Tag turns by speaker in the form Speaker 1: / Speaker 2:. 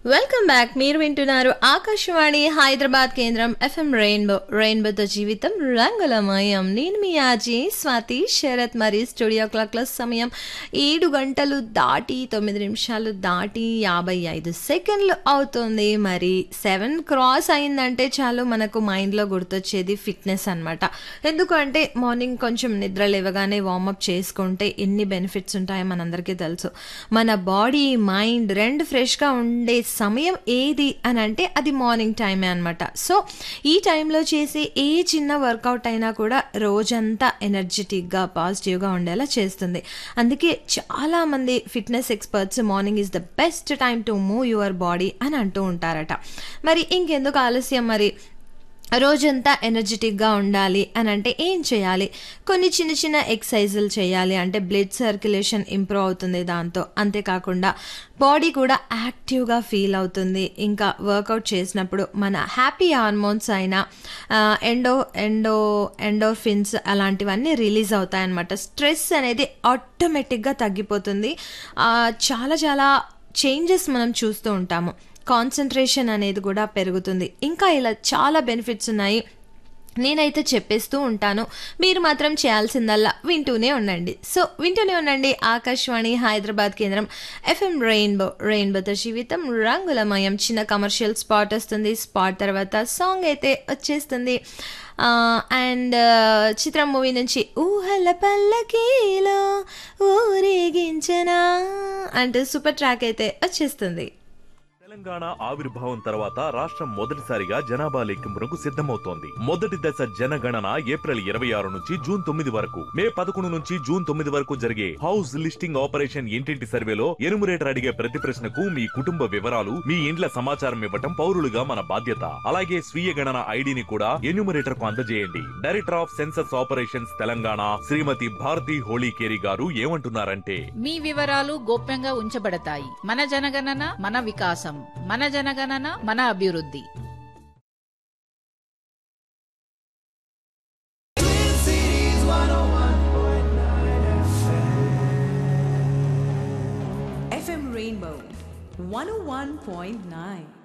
Speaker 1: Welcome back మీరు వింటున్నారు ఆకాశవాణి హైదరాబాద్ కేంద్రం ఎఫ్ఎం రెయిన్బో రెయిన్బోతో జీవితం రంగులమయం నేను మీ ఆజీ స్వాతి శరత్ మరి స్టూడియో క్లాక్ల సమయం ఏడు గంటలు దాటి తొమ్మిది నిమిషాలు దాటి యాభై ఐదు సెకండ్లు అవుతుంది మరి సెవెన్ క్రాస్ అయిందంటే చాలు మనకు మైండ్లో గుర్తొచ్చేది ఫిట్నెస్ అనమాట ఎందుకంటే మార్నింగ్ కొంచెం నిద్ర లేవగానే వార్మప్ చేసుకుంటే ఎన్ని బెనిఫిట్స్ ఉంటాయో మనందరికీ తెలుసు మన బాడీ మైండ్ రెండు ఫ్రెష్గా ఉండే సమయం ఏది అని అంటే అది మార్నింగ్ టైమే అనమాట సో ఈ టైంలో చేసే ఏ చిన్న వర్కౌట్ అయినా కూడా రోజంతా ఎనర్జెటిక్గా పాజిటివ్గా ఉండేలా చేస్తుంది అందుకే చాలామంది fitness experts morning is the best time to move your body అని అంటూ ఉంటారట మరి ఇంకెందుకు ఆలస్యం మరి రోజంతా ఎనర్జెటిక్గా ఉండాలి అని అంటే ఏం చేయాలి కొన్ని చిన్న చిన్న ఎక్సర్సైజులు చేయాలి అంటే బ్లడ్ సర్క్యులేషన్ ఇంప్రూవ్ అవుతుంది దాంతో అంతేకాకుండా బాడీ కూడా యాక్టివ్గా ఫీల్ అవుతుంది ఇంకా వర్కౌట్ చేసినప్పుడు మన హ్యాపీ హార్మోన్స్ అయిన ఎండో ఎండో ఎండోఫిన్స్ అలాంటివన్నీ రిలీజ్ అవుతాయన్నమాట స్ట్రెస్ అనేది ఆటోమేటిక్గా తగ్గిపోతుంది ఆ, చాలా చాలా చేంజెస్ మనం చూస్తూ ఉంటాము కాన్సన్ట్రేషన్ అనేది కూడా పెరుగుతుంది ఇంకా ఇలా చాలా బెనిఫిట్స్ ఉన్నాయి నేనైతే చెప్పేస్తూ ఉంటాను మీరు మాత్రం చేయాల్సిందల్లా వింటూనే ఉండండి సో వింటూనే ఉండండి ఆకాశవాణి హైదరాబాద్ కేంద్రం ఎఫ్ఎం రెయిన్బో రెయిన్బోతో జీవితం రంగులమయం చిన్న కమర్షియల్ స్పాట్ వస్తుంది స్పాట్ తర్వాత సాంగ్ అయితే వచ్చేస్తుంది అండ్ చిత్రం మూవీ నుంచి ఊహల పల్లకీలో ఊరేగించనా అంటూ సూపర్ ట్రాక్ అయితే వచ్చేస్తుంది
Speaker 2: తెలంగాణ ఆవిర్భావం తర్వాత రాష్ట్రం మొదటిసారిగా జనాభా లెక్కింపునకు సిద్ధమవుతోంది మొదటి దశ జనగణన ఏప్రిల్ ఇరవై ఆరు నుంచి జూన్ తొమ్మిది వరకు మే పదకొండు నుంచి జూన్ తొమ్మిది వరకు జరిగే హౌస్ లిస్టింగ్ ఆపరేషన్ ఇంటింటి సర్వేలో ఎనుమరేటర్ అడిగే ప్రతి ప్రశ్నకు మీ కుటుంబ వివరాలు మీ ఇండ్ల సమాచారం ఇవ్వటం పౌరులుగా మన బాధ్యత అలాగే స్వీయ గణన ఐడిని కూడా ఎన్యూమరేటర్ కు అందజేయండి director of census operations Telangana Shrimati Bharathi Holikeri garu ఏమంటున్నారంటే
Speaker 3: మీ వివరాలు గోప్యంగా ఉంచబడతాయి మన జనగణన మన వికాసం మన జనగణన మన అభివృద్ధి
Speaker 4: FM Rainbow 101.9.